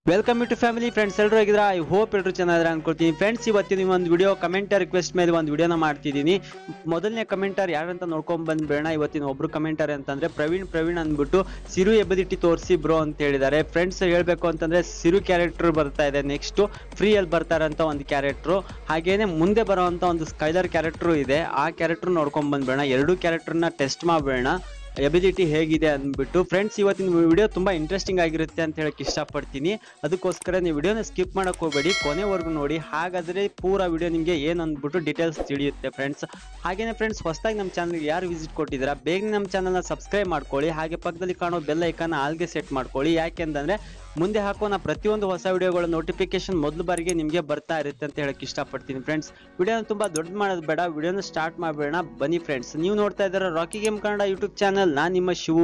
welcome to family friends ಎಲ್ಲರೂ ಆಗಿದ್ರೆ I hope ಎಲ್ಲರೂ ಚೆನ್ನಾಗಿದ್ರೆ ಅನ್ಕೊಳ್ತೀನಿ ಫ್ರೆಂಡ್ಸ್ ಇವತ್ತಿನ ಒಂದು ವಿಡಿಯೋ ಕಮೆಂಟರ್ ರಿಕ್ವೆಸ್ಟ್ ಮೇಲೆ ಒಂದು ವಿಡಿಯೋನ ಮಾಡ್ತಿದ್ದೀನಿ ಮೊದಲನೇ ಕಮೆಂಟರ್ ಯಾರಂತ ನೋಡ್ಕೊಂಡ್ ಬಂದ್ಬೇಡ ಇವತ್ತಿನ ಒಬ್ರು ಕಮೆಂಟರ್ ಅಂತಂದ್ರೆ ಪ್ರವೀಣ್ ಪ್ರವೀಣ್ ಅಂದ್ಬಿಟ್ಟು ಸಿರು ಎಬದಿಟ್ಟಿ ತೋರಿಸಿ ಬ್ರೋ ಅಂತ ಹೇಳಿದ್ದಾರೆ ಫ್ರೆಂಡ್ಸ್ ಹೇಳ್ಬೇಕು ಅಂತಂದ್ರೆ ಸಿರು ಕ್ಯಾರೆಕ್ಟರ್ ಬರ್ತಾ ಇದೆ ನೆಕ್ಸ್ಟ್ ಫ್ರೀಯಲ್ಲಿ ಬರ್ತಾರಂತ ಒಂದು ಕ್ಯಾರೆಕ್ಟ್ರು ಹಾಗೇನೆ ಮುಂದೆ ಬರುವಂತ ಒಂದು ಸ್ಕೈಲರ್ ಕ್ಯಾರೆಕ್ಟರ್ ಇದೆ ಆ ಕ್ಯಾರೆಕ್ಟರ್ ನೋಡ್ಕೊಂಡ್ ಬಂದ್ಬೇಡ ಎರಡು ಕ್ಯಾರೆಕ್ಟರ್ನ ಟೆಸ್ಟ್ ಮಾಡಬೇಡ ಎಬಿಲಿಟಿ ಹೇಗಿದೆ ಅಂದ್ಬಿಟ್ಟು ಫ್ರೆಂಡ್ಸ್ ಇವತ್ತಿನ ವಿಡಿಯೋ ತುಂಬಾ ಇಂಟ್ರೆಸ್ಟಿಂಗ್ ಆಗಿರುತ್ತೆ ಅಂತ ಹೇಳಕ್ ಇಷ್ಟಪಡ್ತೀನಿ ಅದಕ್ಕೋಸ್ಕರ ನೀವು ವಿಡಿಯೋನ ಸ್ಕಿಪ್ ಮಾಡಕ್ ಹೋಗಬೇಡಿ ಕೊನೆವರೆಗೂ ನೋಡಿ ಹಾಗಾದ್ರೆ ಪೂರ ವಿಡಿಯೋ ನಿಮಗೆ ಏನು ಅಂದ್ಬಿಟ್ಟು ಡೀಟೇಲ್ಸ್ ತಿಳಿಯುತ್ತೆ ಫ್ರೆಂಡ್ಸ್ ಹಾಗೇನೆ ಫ್ರೆಂಡ್ಸ್ ಹೊಸದಾಗಿ ನಮ್ಮ ಚಾನಲ್ಗೆ ಯಾರು ವಿಸಿಟ್ ಕೊಟ್ಟಿದ್ದೀರಾ ಬೇಗ ನಮ್ಮ ಚಾನಲ್ನ ಸಬ್ಸ್ಕ್ರೈಬ್ ಮಾಡ್ಕೊಳ್ಳಿ ಹಾಗೆ ಪಕ್ಕದಲ್ಲಿ ಕಾಣೋ ಬೆಲ್ ಐಕಾನ್ ಆಲ್ಗೆ ಸೆಟ್ ಮಾಡ್ಕೊಳ್ಳಿ ಯಾಕೆಂತಂದ್ರೆ ಮುಂದೆ ಹಾಕೋ ನಾ ಪ್ರತಿಯೊಂದು ಹೊಸ ವಿಡಿಯೋಗಳ ನೋಟಿಫಿಕೇಶನ್ ಮೊದಲು ಬಾರಿಗೆ ನಿಮಗೆ ಬರ್ತಾ ಇರುತ್ತೆ ಅಂತ ಹೇಳಕ್ ಇಷ್ಟಪಡ್ತೀನಿ ಫ್ರೆಂಡ್ಸ್ ವಿಡಿಯೋನ ತುಂಬಾ ದೊಡ್ಡ ಮಾಡೋದು ಬೇಡ ವಿಡಿಯೋನ ಸ್ಟಾರ್ಟ್ ಮಾಡಬೇಡ ಬನ್ನಿ ಫ್ರೆಂಡ್ಸ್ ನೀವು ನೋಡ್ತಾ ಇದ್ದೀರಾ Rocky game Kannada YouTube channel ನಾನು ನಿಮ್ಮ ಶಿವು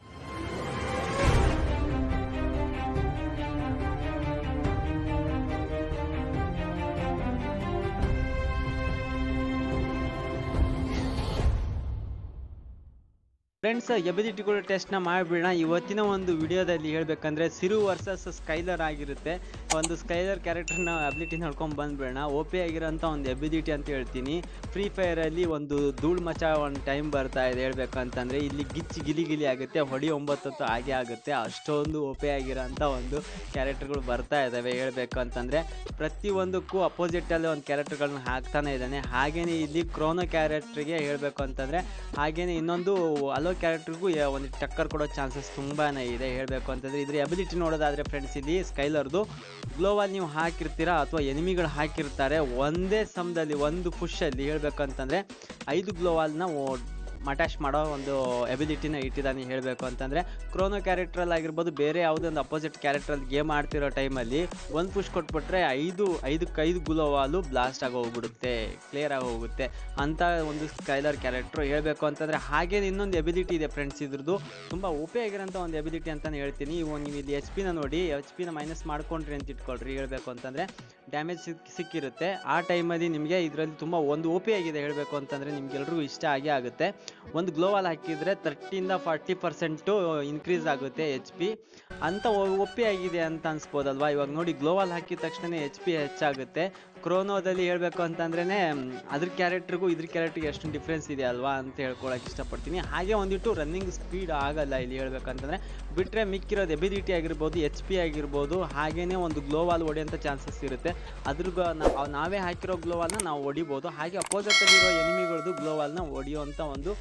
ಫ್ರೆಂಡ್ಸ್ ಎಬಿಲಿಟಿಗಳು ಟೆಸ್ಟ್ನ ಮಾಡಿಬಿಡೋಣ ಇವತ್ತಿನ ಒಂದು ವಿಡಿಯೋದಲ್ಲಿ ಹೇಳ್ಬೇಕಂದ್ರೆ ಸಿರು ವರ್ಸಸ್ ಸ್ಕೈಲರ್ ಆಗಿರುತ್ತೆ ಒಂದು ಸ್ಕೈಲರ್ ಕ್ಯಾರೆಕ್ಟರ್ನ ಅಬಿಲಿಟಿ ನೋಡ್ಕೊಂಡು ಬಂದ್ಬಿಡೋಣ ಓ ಪಿ ಆಗಿರೋಂಥ ಒಂದು ಎಬಿಲಿಟಿ ಅಂತ ಹೇಳ್ತೀನಿ ಫ್ರೀ ಫೈರಲ್ಲಿ ಒಂದು ಧೂಳ್ ಮಚ ಒಂದು ಟೈಮ್ ಬರ್ತಾ ಇದೆ ಹೇಳ್ಬೇಕಂತಂದ್ರೆ ಇಲ್ಲಿ ಗಿಚ್ಚಿ ಗಿಲಿ ಗಿಲಿ ಆಗುತ್ತೆ ಹೊಡಿ ಒಂಬತ್ತತ್ತು ಹಾಗೆ ಆಗುತ್ತೆ ಅಷ್ಟೊಂದು ಓ ಪಿ ಆಗಿರೋಂಥ ಒಂದು ಕ್ಯಾರೆಕ್ಟರ್ಗಳು ಬರ್ತಾ ಇದ್ದಾವೆ ಹೇಳ್ಬೇಕು ಅಂತಂದ್ರೆ ಪ್ರತಿಯೊಂದಕ್ಕೂ ಅಪೋಸಿಟಲ್ಲಿ ಒಂದು ಕ್ಯಾರೆಕ್ಟರ್ಗಳನ್ನ ಹಾಕ್ತಾನೆ ಇದ್ದಾನೆ ಹಾಗೇನೆ ಇಲ್ಲಿ ಕ್ರೋನೋ ಕ್ಯಾರೆಕ್ಟರ್ಗೆ ಹೇಳಬೇಕು ಅಂತಂದ್ರೆ ಹಾಗೇನೆ ಇನ್ನೊಂದು ಅಲೋ ಕ್ಯಾರೆಕ್ಟರ್ಗೂ ಒಂದು ಟಕ್ಕರ್ ಕೊಡೋ ಚಾನ್ಸಸ್ ತುಂಬಾನೇ ಇದೆ ಹೇಳಬೇಕು ಅಂತಂದ್ರೆ ಇದ್ರ ಎಬಿಲಿಟಿ ನೋಡೋದಾದ್ರೆ ಫ್ರೆಂಡ್ಸ್ ಇಲ್ಲಿ ಸ್ಕೈಲರ್ದು ಗ್ಲೋವಲ್ ನೀವು ಹಾಕಿರ್ತೀರಾ ಅಥವಾ ಎನಿಮಿಗಳು ಹಾಕಿರ್ತಾರೆ ಒಂದೇ ಸಮದಲ್ಲಿ ಒಂದು ಪುಷಲ್ಲಿ ಹೇಳ್ಬೇಕಂತಂದ್ರೆ ಐದು ಗ್ಲೋವಾಲ್ನ ಮಟಾಶ್ ಮಾಡೋ ಒಂದು ಎಬಿಲಿಟಿನ ಇಟ್ಟಿದ್ದಾನೆ ಹೇಳಬೇಕು ಅಂತಂದರೆ ಕ್ರೋನೋ ಕ್ಯಾರೆಕ್ಟ್ರಲ್ಲಿ ಆಗಿರ್ಬೋದು ಬೇರೆ ಯಾವುದೇ ಒಂದು ಅಪೋಸಿಟ್ ಕ್ಯಾರೆಕ್ಟ್ರಲ್ಲಿ ಗೇಮ್ ಆಡ್ತಿರೋ ಟೈಮಲ್ಲಿ ಒಂದು ಪುಷ್ ಕೊಟ್ಬಿಟ್ರೆ ಐದು ಐದಕ್ಕೆ ಐದು ಗುಲೋವಾಲು ಬ್ಲಾಸ್ಟ್ ಆಗಿ ಹೋಗ್ಬಿಡುತ್ತೆ ಕ್ಲಿಯರ್ ಆಗಿ ಹೋಗುತ್ತೆ ಅಂತ ಒಂದು ಸ್ಕೈಲರ್ ಕ್ಯಾರೆಕ್ಟ್ರು ಹೇಳಬೇಕು ಅಂತಂದರೆ ಹಾಗೆ ಇನ್ನೊಂದು ಎಬಿಲಿಟಿ ಇದೆ ಫ್ರೆಂಡ್ಸ್ ಇದ್ರದ್ದು ತುಂಬ ಉಪಯೋಗ ಆಗಿರೋಂಥ ಒಂದು ಎಬಿಲಿಟಿ ಅಂತಲೇ ಹೇಳ್ತೀನಿ ಇವಾಗ ನೀವು ಇಲ್ಲಿ ಎಚ್ ಪಿನ ನೋಡಿ ಎಚ್ ಪಿನ ಮೈನಸ್ ಮಾಡ್ಕೊಂಡ್ರಿ ಅಂತ ಇಟ್ಕೊಳ್ರಿ ಹೇಳಬೇಕು ಅಂತಂದರೆ ಡ್ಯಾಮೇಜ್ ಸಿಕ್ ಸಿಕ್ಕಿರುತ್ತೆ ಆ ಟೈಮಲ್ಲಿ ನಿಮಗೆ ಇದರಲ್ಲಿ ತುಂಬ ಒಂದು ಓ ಪಿ ಆಗಿದೆ ಹೇಳಬೇಕು ಅಂತಂದರೆ ನಿಮ್ಗೆಲ್ರಿಗೂ ಇಷ್ಟ ಆಗೇ ಆಗುತ್ತೆ ಒಂದು ಗ್ಲೋವಾಲ್ ಹಾಕಿದರೆ ತರ್ಟಿಯಿಂದ ಫಾರ್ಟಿ ಪರ್ಸೆಂಟು ಇನ್ಕ್ರೀಸ್ ಆಗುತ್ತೆ ಎಚ್ ಪಿ ಅಂತ ಒ ಪಿ ಆಗಿದೆ ಅಂತ ಅನ್ಸ್ಬೋದಲ್ವಾ ಇವಾಗ ನೋಡಿ ಗ್ಲೋವಾಲ್ ಹಾಕಿದ ತಕ್ಷಣ ಎಚ್ ಪಿ ಹೆಚ್ಚಾಗುತ್ತೆ ಕ್ರೋನೋದಲ್ಲಿ ಹೇಳಬೇಕು ಅಂತಂದ್ರೆ ಅದ್ರ ಕ್ಯಾರೆಕ್ಟ್ರಿಗೂ ಇದ್ರ ಕ್ಯಾರೆಕ್ಟ್ರಿಗೆ ಎಷ್ಟು ಡಿಫ್ರೆನ್ಸ್ ಇದೆ ಅಲ್ವಾ ಅಂತ ಹೇಳ್ಕೊಳಕ್ಕೆ ಇಷ್ಟಪಡ್ತೀನಿ ಹಾಗೆ ಒಂದಿಟ್ಟು ರನ್ನಿಂಗ್ ಸ್ಪೀಡ್ ಆಗಲ್ಲ ಇಲ್ಲಿ ಹೇಳ್ಬೇಕಂತಂದ್ರೆ ಬಿಟ್ಟರೆ ಮಿಕ್ಕಿರೋದು ಎಬಿಲಿಟಿ ಆಗಿರ್ಬೋದು ಎಚ್ ಪಿ ಆಗಿರ್ಬೋದು ಹಾಗೇನೆ ಒಂದು ಗ್ಲೋವಾಲ್ ಹೊಡೆಯೋಂಥ ಚಾನ್ಸಸ್ ಇರುತ್ತೆ ಅದ್ರ ನಾವೇ ಹಾಕಿರೋ ಗ್ಲೋವಾಲ್ನ ನಾವು ಹೊಡಿಬೋದು ಹಾಗೆ ಅಪೋಸಿಟಲ್ಲಿರೋ ಎನಿಮಿಗಳದ್ದು ಗ್ಲೋವಾಲ್ನ ಹೊಡೆಯುವಂಥ ಒಂದು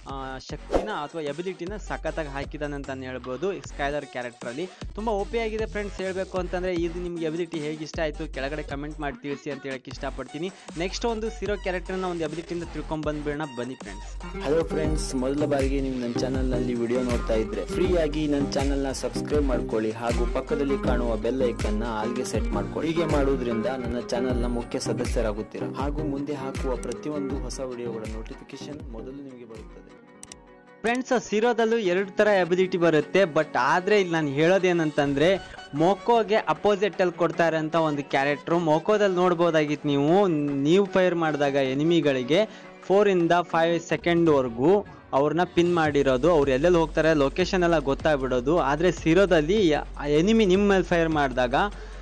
ಶಕ್ತಿನ ಅಥವಾ ಎಬಿಲಿಟಿನ ಸಖತ್ತಾಗಿ ಹಾಕಿದ್ದಾನೆ ಅಂತಲೇ ಹೇಳ್ಬೋದು ಸ್ಕೈಲರ್ ಕ್ಯಾರೆಕ್ಟ್ರಲ್ಲಿ ತುಂಬ ಓಪಿ ಆಗಿದೆ ಫ್ರೆಂಡ್ಸ್ ಹೇಳಬೇಕು ಅಂತಂದರೆ ಇದು ನಿಮ್ಗೆ ಎಬಿಲಿಟಿ ಹೇಗೆ ಇಷ್ಟ ಆಯಿತು ಕೆಳಗಡೆ ಕಮೆಂಟ್ ಮಾಡಿ ತಿಳಿಸಿ ಅಂತ ಹೇಳಕ್ಕೆ ಇಷ್ಟಪಡ್ತೀನಿ ನೆಕ್ಸ್ಟ್ ಒಂದು ಸಿರೋ ಕ್ಯಾರೆಕ್ಟರ್ನ ಒಂದು ಎಬಿಲಿಟಿಯಿಂದ ತಿಳ್ಕೊಂಡ್ ಬಂದ್ಬಿಡೋಣ ಬನ್ನಿ ಫ್ರೆಂಡ್ಸ್ ಹಲೋ ಫ್ರೆಂಡ್ಸ್ ಮೊದಲ ಬಾರಿಗೆ ನೀವು ನನ್ನ ಚಾನಲ್ನಲ್ಲಿ ವಿಡಿಯೋ ನೋಡ್ತಾ ಇದ್ರೆ ಫ್ರೀ ಆಗಿ ನನ್ನ ಚಾನಲ್ನ ಸಬ್ಸ್ಕ್ರೈಬ್ ಮಾಡ್ಕೊಳ್ಳಿ ಹಾಗೂ ಪಕ್ಕದಲ್ಲಿ ಕಾಣುವ ಬೆಲ್ ಐಕನ್ನ ಆಲ್ಗೆ ಸೆಟ್ ಮಾಡ್ಕೊಳ್ಳಿ ಹೀಗೆ ಮಾಡುವುದರಿಂದ ನನ್ನ ಚಾನಲ್ನ ಮುಖ್ಯ ಸದಸ್ಯರಾಗುತ್ತೀರಾ ಹಾಗೂ ಮುಂದೆ ಹಾಕುವ ಪ್ರತಿಯೊಂದು ಹೊಸ ವಿಡಿಯೋಗಳ ನೋಟಿಫಿಕೇಶನ್ ಮೊದಲು ನಿಮಗೆ ಬರುತ್ತದೆ ಫ್ರೆಂಡ್ಸ್ ಸಿರೋದಲ್ಲೂ ಎರಡು ಥರ ಎಬಿಲಿಟಿ ಬರುತ್ತೆ ಬಟ್ ಆದರೆ ಇಲ್ಲಿ ನಾನು ಹೇಳೋದೇನಂತಂದರೆ ಮೋಕೋಗೆ ಅಪೋಸಿಟಲ್ಲಿ ಕೊಡ್ತಾ ಇರೋಂಥ ಒಂದು ಕ್ಯಾರೆಕ್ಟ್ರು ಮೋಕೋದಲ್ಲಿ ನೋಡ್ಬೋದಾಗಿತ್ತು ನೀವು ನೀವು ಫೈರ್ ಮಾಡಿದಾಗ ಎನಿಮಿಗಳಿಗೆ ಫೋರಿಂದ ಫೈವ್ ಸೆಕೆಂಡ್ವರೆಗೂ ಅವ್ರನ್ನ ಪಿನ್ ಮಾಡಿರೋದು ಅವ್ರು ಎಲ್ಲೆಲ್ಲಿ ಹೋಗ್ತಾರೆ ಲೊಕೇಶನ್ ಎಲ್ಲ ಗೊತ್ತಾಗ್ಬಿಡೋದು ಆದರೆ ಸಿರೋದಲ್ಲಿ ಎನಿಮಿ ನಿಮ್ಮ ಮೇಲೆ ಫೈರ್ ಮಾಡಿದಾಗ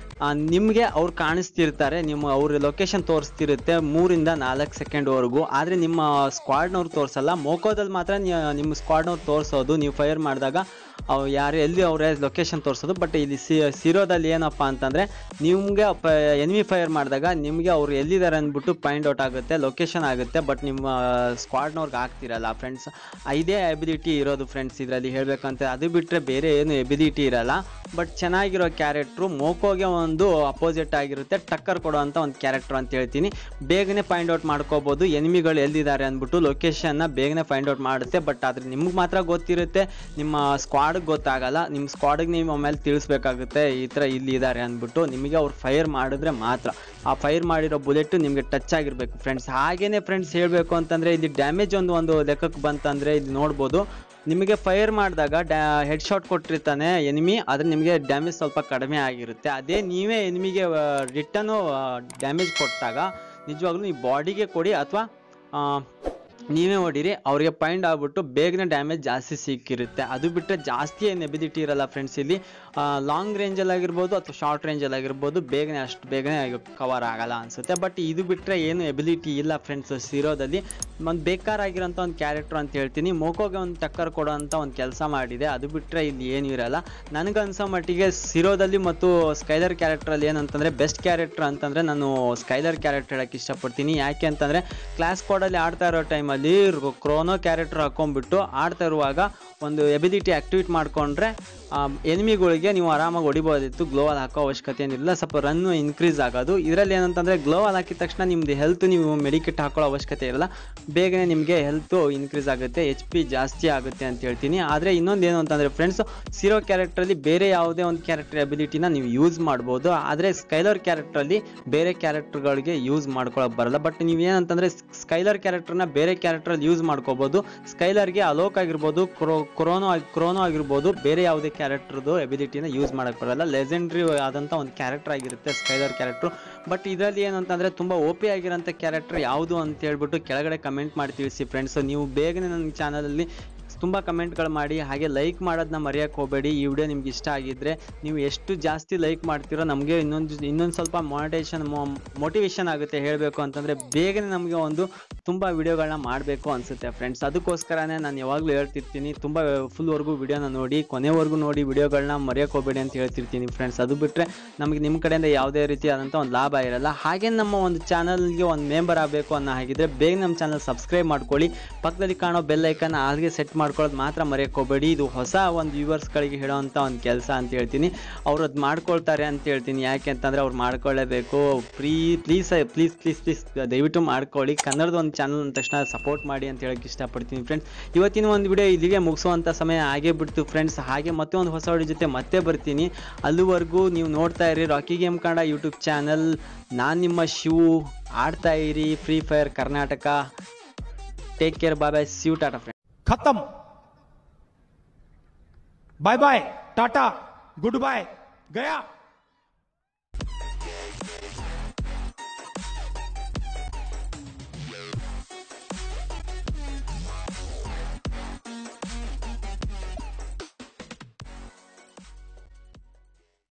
ನಿಮಗೆ ಅವ್ರು ಕಾಣಿಸ್ತಿರ್ತಾರೆ ನಿಮ್ಮ ಅವ್ರ ಲೊಕೇಶನ್ ತೋರಿಸ್ತಿರುತ್ತೆ ಮೂರಿಂದ ನಾಲ್ಕು ಸೆಕೆಂಡ್ವರೆಗೂ ಆದರೆ ನಿಮ್ಮ ಸ್ಕ್ವಾಡ್ನವ್ರು ತೋರಿಸಲ್ಲ ಮೋಕೋದಲ್ಲಿ ಮಾತ್ರ ನಿಮ್ಮ ಸ್ಕ್ವಾಡ್ನವ್ರು ತೋರಿಸೋದು ನೀವು ಫೈರ್ ಮಾಡಿದಾಗ ಅವು ಯಾರು ಎಲ್ಲಿ ಅವರೇ ಲೊಕೇಶನ್ ತೋರಿಸೋದು ಬಟ್ ಇಲ್ಲಿ ಸಿ ಸಿರೋದಲ್ಲಿ ಏನಪ್ಪ ಅಂತಂದರೆ ನಿಮಗೆ ಎನಿಮಿ ಫೈರ್ ಮಾಡಿದಾಗ ನಿಮಗೆ ಅವ್ರು ಎಲ್ಲಿದ್ದಾರೆ ಅಂದ್ಬಿಟ್ಟು ಪಾಯಿಂಟ್ ಔಟ್ ಆಗುತ್ತೆ ಲೊಕೇಶನ್ ಆಗುತ್ತೆ ಬಟ್ ನಿಮ್ಮ ಸ್ಕ್ವಾಡ್ನವ್ರಿಗೆ ಆಗ್ತಿರಲ್ಲ ಫ್ರೆಂಡ್ಸ್ ಇದೇ ಎಬಿಲಿಟಿ ಇರೋದು ಫ್ರೆಂಡ್ಸ್ ಇದರಲ್ಲಿ ಹೇಳಬೇಕಂತ ಅದು ಬಿಟ್ಟರೆ ಬೇರೆ ಏನು ಎಬಿಲಿಟಿ ಇರಲ್ಲ ಬಟ್ ಚೆನ್ನಾಗಿರೋ ಕ್ಯಾರೆಕ್ಟ್ರು ಮೋಕೋಗೆ ಒಂದು ಅಪೋಸಿಟ್ ಆಗಿರುತ್ತೆ ಟಕ್ಕರ್ ಕೊಡುವಂಥ ಒಂದು ಕ್ಯಾರೆಕ್ಟರ್ ಅಂತ ಹೇಳ್ತೀನಿ ಬೇಗನೆ ಫೈಂಡ್ ಔಟ್ ಮಾಡ್ಕೋಬೋದು ಎನಿಮಿಗಳು ಎಲ್ಲಿದ್ದಾರೆ ಅಂದ್ಬಿಟ್ಟು ಲೊಕೇಶನ್ನ ಬೇಗನೆ ಫೈಂಡ್ ಔಟ್ ಮಾಡುತ್ತೆ ಬಟ್ ಆದರೆ ನಿಮ್ಗೆ ಮಾತ್ರ ಗೊತ್ತಿರುತ್ತೆ ನಿಮ್ಮ ಸ್ಕ್ವಾಡ್ಗೆ ಗೊತ್ತಾಗಲ್ಲ ನಿಮ್ಮ ಸ್ಕ್ವಾಡಿಗೆ ನೀವು ಆಮೇಲೆ ತಿಳಿಸ್ಬೇಕಾಗುತ್ತೆ ಈ ಥರ ಇಲ್ಲಿ ಇದ್ದಾರೆ ಅಂದ್ಬಿಟ್ಟು ನಿಮಗೆ ಅವ್ರು ಫೈರ್ ಮಾಡಿದ್ರೆ ಮಾತ್ರ ಆ ಫೈರ್ ಮಾಡಿರೋ ಬುಲೆಟ್ ನಿಮಗೆ ಟಚ್ ಆಗಿರಬೇಕು ಫ್ರೆಂಡ್ಸ್ ಹಾಗೇನೆ ಫ್ರೆಂಡ್ಸ್ ಹೇಳಬೇಕು ಅಂತಂದರೆ ಇಲ್ಲಿ ಡ್ಯಾಮೇಜ್ ಒಂದು ಒಂದು ಲೆಕ್ಕಕ್ಕೆ ಬಂತಂದರೆ ಇಲ್ಲಿ ನೋಡ್ಬೋದು ನಿಮಗೆ ಫೈರ್ ಮಾಡಿದಾಗ ಡ್ಯಾ ಹೆಡ್ ಶಾಟ್ ಕೊಟ್ಟಿರ್ತಾನೆ ಎನಿಮಿ ಆದರೆ ನಿಮಗೆ ಡ್ಯಾಮೇಜ್ ಸ್ವಲ್ಪ ಕಡಿಮೆ ಆಗಿರುತ್ತೆ ಅದೇ ನೀವೇ ಎನಿಮಿಗೆ ರಿಟರ್ನು ಡ್ಯಾಮೇಜ್ ಕೊಟ್ಟಾಗ ನಿಜವಾಗ್ಲೂ ನೀವು ಬಾಡಿಗೆ ಕೊಡಿ ಅಥವಾ ನೀವೇ ಹೊಡೀರಿ ಅವ್ರಿಗೆ ಪಾಯಿಂಟ್ ಆಗ್ಬಿಟ್ಟು ಬೇಗನೆ ಡ್ಯಾಮೇಜ್ ಜಾಸ್ತಿ ಸಿಕ್ಕಿರುತ್ತೆ ಅದು ಬಿಟ್ಟರೆ ಜಾಸ್ತಿ ಏನು ಎಬಿಲಿಟಿ ಇರಲ್ಲ ಫ್ರೆಂಡ್ಸ್ ಇಲ್ಲಿ ಲಾಂಗ್ ರೇಂಜಲ್ಲಿ ಆಗಿರ್ಬೋದು ಅಥವಾ ಶಾರ್ಟ್ ರೇಂಜಲ್ಲಿ ಆಗಿರ್ಬೋದು ಬೇಗನೆ ಅಷ್ಟು ಬೇಗನೆ ಕವರ್ ಆಗಲ್ಲ ಅನಿಸುತ್ತೆ ಬಟ್ ಇದು ಬಿಟ್ಟರೆ ಏನು ಎಬಿಲಿಟಿ ಇಲ್ಲ ಫ್ರೆಂಡ್ಸ್ ಸಿರೋದಲ್ಲಿ ಒಂದು ಬೇಕಾರಾಗಿರೋಂಥ ಒಂದು ಕ್ಯಾರೆಕ್ಟರ್ ಅಂತ ಹೇಳ್ತೀನಿ ಮೋಕೋಗೆ ಒಂದು ಟಕ್ಕರ್ ಕೊಡೋಂಥ ಒಂದು ಕೆಲಸ ಮಾಡಿದೆ ಅದು ಬಿಟ್ಟರೆ ಇಲ್ಲಿ ಏನೂ ಇರಲ್ಲ ನನಗನ್ಸೋ ಮಟ್ಟಿಗೆ ಸಿರೋದಲ್ಲಿ ಮತ್ತು ಸ್ಕೈಲರ್ ಕ್ಯಾರೆಕ್ಟ್ರಲ್ಲಿ ಏನಂತಂದರೆ ಬೆಸ್ಟ್ ಕ್ಯಾರೆಕ್ಟರ್ ಅಂತಂದರೆ ನಾನು ಸ್ಕೈಲರ್ ಕ್ಯಾರೆಕ್ಟರ್ ಹೇಳಕ್ಕೆ ಇಷ್ಟಪಡ್ತೀನಿ ಯಾಕೆ ಅಂತಂದರೆ ಕ್ಲಾಸ್ ಕೋಡಲ್ಲಿ ಆಡ್ತಾ ಇರೋ ಟೈಮಲ್ಲಿ ಕ್ರೋನೋ ಕ್ಯಾರೆಕ್ಟರ್ ಹಾಕೊಂಡ್ಬಿಟ್ಟು ಆಡ್ತಾ ಇರುವಾಗ ಒಂದು ಎಬಿಲಿಟಿ ಆ್ಯಕ್ಟಿವೇಟ್ ಮಾಡಿಕೊಂಡ್ರೆ ಎನಿಮಿಗಳಿಗೆ ನೀವು ಆರಾಮಾಗಿ ಹೊಡಿಬೋದಿತ್ತು ಗ್ಲೋವಲ್ ಹಾಕೋ ಅವಶ್ಯಕತೆ ಏನಿಲ್ಲ ಸ್ವಲ್ಪ ರನ್ನು ಇನ್ಕ್ರೀಸ್ ಆಗೋದು ಇದರಲ್ಲಿ ಏನಂತಂದರೆ ಗ್ಲೋವಲ್ ಹಾಕಿದ ತಕ್ಷಣ ನಿಮ್ಮದು ಹೆಲ್ತ್ ನೀವು ಮೆಡಿಕೇಟ್ ಹಾಕೊಳ್ಳೋ ಅವಶ್ಯಕತೆ ಇರಲ್ಲ ಬೇಗನೆ ನಿಮಗೆ ಹೆಲ್ತು ಇನ್ಕ್ರೀಸ್ ಆಗುತ್ತೆ ಎಚ್ ಪಿ ಜಾಸ್ತಿ ಆಗುತ್ತೆ ಅಂತ ಹೇಳ್ತೀನಿ ಆದರೆ ಇನ್ನೊಂದು ಏನು ಅಂತಂದರೆ ಫ್ರೆಂಡ್ಸ್ ಸಿರೋ ಕ್ಯಾರೆಕ್ಟ್ರಲ್ಲಿ ಬೇರೆ ಯಾವುದೇ ಒಂದು ಕ್ಯಾರೆಕ್ಟರ್ ಎಬಿಲಿಟಿನ ನೀವು ಯೂಸ್ ಮಾಡ್ಬೋದು ಆದರೆ ಸ್ಕೈಲರ್ ಕ್ಯಾರೆಕ್ಟ್ರಲ್ಲಿ ಬೇರೆ ಕ್ಯಾರೆಕ್ಟರ್ಗಳಿಗೆ ಯೂಸ್ ಮಾಡ್ಕೊಳಕ್ಕೆ ಬರಲ್ಲ ಬಟ್ ನೀವು ಏನಂತಂದರೆ ಸ್ಕೈಲರ್ ಕ್ಯಾರೆಕ್ಟರ್ನ ಬೇರೆ ಕ್ಯಾರೆಕ್ಟ್ರಲ್ಲಿ ಯೂಸ್ ಮಾಡ್ಕೋಬೋದು ಸ್ಕೈಲರ್ಗೆ ಅಲೋಕ್ ಆಗಿರ್ಬೋದು ಕ್ರೋ ಕ್ರೋನೋ ಆಗಿ ಕ್ರೋನೋ ಆಗಿರ್ಬೋದು ಬೇರೆ ಯಾವುದೇ ಕ್ಯಾರೆಕ್ಟರ್ದು ಎಬಿಲಿಟಿನ ಯೂಸ್ ಮಾಡೋಕ್ಕೆ ಬರಲ್ಲ ಲೆಜೆಂಡ್ರಿ ಆದಂಥ ಒಂದು ಕ್ಯಾರೆಕ್ಟರ್ ಆಗಿರುತ್ತೆ ಸ್ಕೈಲರ್ ಕ್ಯಾರೆಕ್ಟ್ರು ಬಟ್ ಇದರಲ್ಲಿ ಏನು ಅಂತಂದರೆ ತುಂಬ ಓಪಿ ಆಗಿರೋಂಥ ಕ್ಯಾರೆಕ್ಟರ್ ಯಾವುದು ಅಂತ ಹೇಳ್ಬಿಟ್ಟು ಕೆಳಗಡೆ ಕಮೆಂಟ್ ಮಾಡಿ ತಿಳಿಸಿ ಫ್ರೆಂಡ್ಸ್ ನೀವು ಬೇಗನೆ ನನ್ನ ಚಾನಲಲ್ಲಿ ತುಂಬ ಕಮೆಂಟ್ಗಳು ಮಾಡಿ ಹಾಗೆ ಲೈಕ್ ಮಾಡೋದನ್ನ ಮರೆಯೋಕ್ಕೆ ಹೋಗಬೇಡಿ ಈ ವಿಡಿಯೋ ನಿಮ್ಗೆ ಇಷ್ಟ ಆಗಿದ್ದರೆ ನೀವು ಎಷ್ಟು ಜಾಸ್ತಿ ಲೈಕ್ ಮಾಡ್ತೀರೋ ನಮಗೆ ಇನ್ನೊಂದು ಇನ್ನೊಂದು ಸ್ವಲ್ಪ ಮೋಟಿವೇಶನ್ ಮೋಟಿವೇಶನ್ ಆಗುತ್ತೆ ಹೇಳಬೇಕು ಅಂತಂದರೆ ಬೇಗನೆ ನಮಗೆ ಒಂದು ತುಂಬ ವಿಡಿಯೋಗಳನ್ನ ಮಾಡಬೇಕು ಅನಿಸುತ್ತೆ ಫ್ರೆಂಡ್ಸ್ ಅದಕ್ಕೋಸ್ಕರನೇ ನಾನು ಯಾವಾಗಲೂ ಹೇಳ್ತಿರ್ತೀನಿ ತುಂಬ ಫುಲ್ವರೆಗೂ ವಿಡಿಯೋನ ನೋಡಿ ಕೊನೆವರೆಗೂ ನೋಡಿ ವಿಡಿಯೋಗಳನ್ನ ಮರೆಯೋಕ್ಕೆ ಹೋಗಬೇಡಿ ಅಂತ ಹೇಳ್ತಿರ್ತೀನಿ ಫ್ರೆಂಡ್ಸ್ ಅದು ಬಿಟ್ಟರೆ ನಮಗೆ ನಿಮ್ಮ ಕಡೆಯಿಂದ ಯಾವುದೇ ರೀತಿಯಾದಂಥ ಒಂದು ಲಾಭ ಇರಲ್ಲ ಹಾಗೆ ನಮ್ಮ ಒಂದು ಚಾನಲ್ಗೆ ಒಂದು ಮೆಂಬರ್ ಆಗಬೇಕು ಅನ್ನೋ ಹಾಗಿದ್ರೆ ಬೇಗ ನಮ್ಮ ಚಾನಲ್ ಸಬ್ಸ್ಕ್ರೈಬ್ ಮಾಡ್ಕೊಳ್ಳಿ ಪಕ್ಕದಲ್ಲಿ ಕಾಣೋ ಬೆಲ್ ಐಕನ್ ಅಲ್ಲಿಗೆ ಸೆಟ್ ಮಾಡ್ಕೊಳ್ಳೋದು ಮಾತ್ರ ಮರೆಯೋಕ್ಕೆ ಹೋಗಬೇಡಿ ಇದು ಹೊಸ ಒಂದು ವ್ಯೂವರ್ಸ್ಗಳಿಗೆ ಹೇಳೋವಂಥ ಒಂದು ಕೆಲಸ ಅಂತ ಹೇಳ್ತೀನಿ ಅವ್ರು ಅದು ಮಾಡ್ಕೊಳ್ತಾರೆ ಅಂತ ಹೇಳ್ತೀನಿ ಯಾಕೆ ಅಂತಂದರೆ ಅವ್ರು ಮಾಡ್ಕೊಳ್ಳೇಬೇಕು ಪ್ರೀ ಪ್ಲೀಸ್ ಪ್ಲೀಸ್ ಪ್ಲೀಸ್ ಪ್ಲೀಸ್ ದಯವಿಟ್ಟು ಮಾಡ್ಕೊಳ್ಳಿ ಕನ್ನಡದ ಒಂದು ಚಾನಲ್ ಅಂದ ತಕ್ಷಣ ಸಪೋರ್ಟ್ ಮಾಡಿ ಅಂತ ಹೇಳಕ್ಕೆ ಇಷ್ಟಪಡ್ತೀನಿ ಫ್ರೆಂಡ್ಸ್ ಇವತ್ತಿನ ಒಂದು ವಿಡಿಯೋ ಇಲ್ಲಿಗೆ ಮುಗಿಸುವಂಥ ಸಮಯ ಆಗೇ ಬಿಡ್ತು ಫ್ರೆಂಡ್ಸ್ ಹಾಗೆ ಮತ್ತೆ ಒಂದು ಹೊಸ ವಿಡಿಯೋ ಜೊತೆ ಮತ್ತೆ ಬರ್ತೀನಿ ಅಲ್ಲಿವರೆಗೂ ನೀವು ನೋಡ್ತಾ ಇರಿ Rocky game Kannada YouTube channel ನಾನು ನಿಮ್ಮ ಶಿವು ಆಡ್ತಾ ಇರಿ free fire Karnataka take care bye bye ಸಿವ್ ಟಾಟಾ ಫ್ರೆಂಡ್ಸ್ खत्म bye bye tata good bye गया